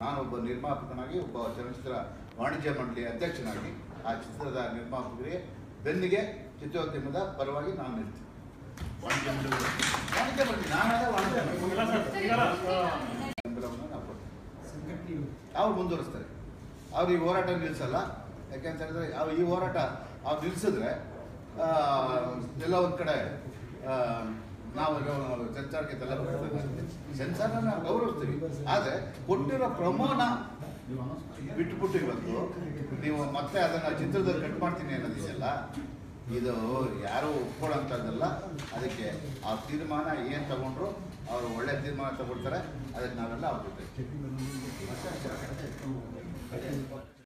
ನಾನೊಬ್ಬ ನಿರ್ಮಾಪಕನಾಗಿ ಒಬ್ಬ ಚಲನಚಿತ್ರ ವಾಣಿಜ್ಯ ಮಂಡಳಿ ಅಧ್ಯಕ್ಷನಾಗಿ ಆ ಚಿತ್ರದ ನಿರ್ಮಾಪಕರಿಗೆ ಬೆನ್ನಿಗೆ ಚಿತ್ರೋದ್ಯಮದ ಪರವಾಗಿ ನಾನು ನಿಲ್ತೀನಿ ವಾಣಿಜ್ಯ ಮಂಡಳಿ ವಾಣಿಜ್ಯ ಮಂಡಳಿ ನಾನಾದ ವಾಣಿಜ್ಯ ಮಂಡಳಿ ಬೆಂಬಲವನ್ನು ನಾವು ಕೊಡ್ತೀವಿ ಅವ್ರು ಮುಂದುವರಿಸ್ತಾರೆ ಅವ್ರು ಈ ಹೋರಾಟ ನಿಲ್ಲಿಸಲ್ಲ ಯಾಕೆಂತ ಹೇಳಿದ್ರೆ ಅವ್ರು ಈ ಹೋರಾಟ ಅವ್ರು ನಿಲ್ಲಿಸಿದ್ರೆ ಆ, ಎಲ್ಲ ಒಂದು ಕಡೆ ಆ, ನಾವು ಸೆನ್ಸಾರ್ಗೆ ಎಲ್ಲ ಸೆನ್ಸಾರ್ನ ನಾವು ಗೌರವಿಸ್ತೀವಿ ಆದರೆ ಕೊಟ್ಟಿರೋ ಪ್ರಮೋನ ಬಿಟ್ಬಿಟ್ಟು ಇವತ್ತು ನೀವು ಮತ್ತೆ ಅದನ್ನ ಚಿತ್ರದಲ್ಲಿ ಕಟ್ ಮಾಡ್ತೀನಿ ಅನ್ನೋದಿದೆಯಲ್ಲ ಇದು ಯಾರು ಒಪ್ಕೊಳ್ಳೋಂಥದ್ದಲ್ಲ ಅದಕ್ಕೆ ಆ ತೀರ್ಮಾನ ಏನು ತಗೊಂಡ್ರು ಅವರು ಒಳ್ಳೆ ತೀರ್ಮಾನ ತಗೊಳ್ತಾರೆ ಅದಕ್ಕೆ ನಾವೆಲ್ಲ ಅವ್ರ ಜೊತೆ